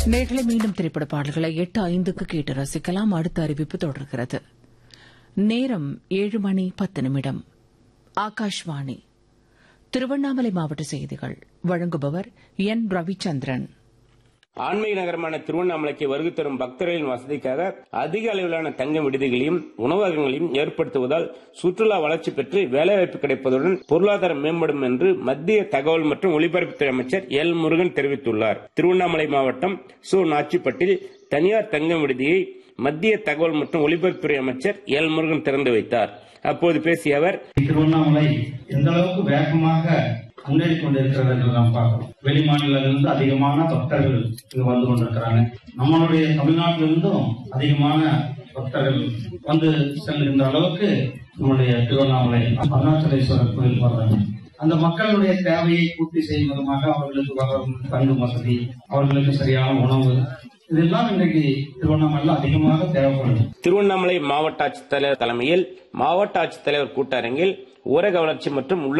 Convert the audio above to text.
நேர்களை மீண்டும் திரைப்பட பாடல்களை எட்டு ஐந்துக்கு கேட்டு ரசிக்கலாம் அடுத்த அறிவிப்பு தொடர்கிறது நேரம் ஏழு மணி பத்து நிமிடம் ஆகாஷ்வாணி திருவண்ணாமலை மாவட்ட செய்திகள் வழங்குபவர் என் ரவிச்சந்திரன் ஆன்மீக நகரமான திருவண்ணாமலைக்கு வருகை தரும் பக்தர்களின் வசதிக்காக அதிக அளவிலான தங்கும் விடுதிகளையும் உணவகங்களையும் ஏற்படுத்துவதால் சுற்றுலா வளர்ச்சி பெற்று வேலைவாய்ப்பு கிடைப்பதுடன் பொருளாதாரம் மேம்படும் என்று மத்திய தகவல் மற்றும் ஒலிபரப்புத்துறை அமைச்சர் எல் முருகன் தெரிவித்துள்ளார் திருவண்ணாமலை மாவட்டம் சு நாச்சிப்பட்டில் தனியார் தங்கும் விடுதியை மத்திய தகவல் மற்றும் ஒலிபரப்புத்துறை அமைச்சர் எல் முருகன் திறந்து வைத்தார் அப்போது பேசிய அவர் திருவண்ணாமலை எந்த அளவுக்கு வேகமாக முன்னேறி கொண்டிருக்கிறது என்று நாம் பார்க்கிறோம் வெளி மாநிலங்களிலிருந்து அதிகமான பக்தர்கள் இங்கு வந்து கொண்டிருக்கிறாங்க நம்மளுடைய தமிழ்நாட்டிலிருந்தும் அதிகமான பக்தர்கள் வந்து செல்கின்ற அளவுக்கு நம்முடைய திருவண்ணாமலை அருணாச்சலேஸ்வரர் கோயில் வர்றாங்க அந்த மக்களுடைய தேவையை பூர்த்தி செய்யும் விதமாக அவர்களுக்கு வரும் தங்கும் வசதி அவர்களுக்கு சரியான உணவு இதெல்லாம் இன்றைக்கு திருவண்ணாமலையில் அதிகமாக தேவைப்படுது திருவண்ணாமலை மாவட்ட ஆட்சித்தலைவர் தலைமையில் மாவட்ட ஆட்சித்தலைவர் கூட்டரங்கில் ஊரக வளர்ச்சி மற்றும் உள்ள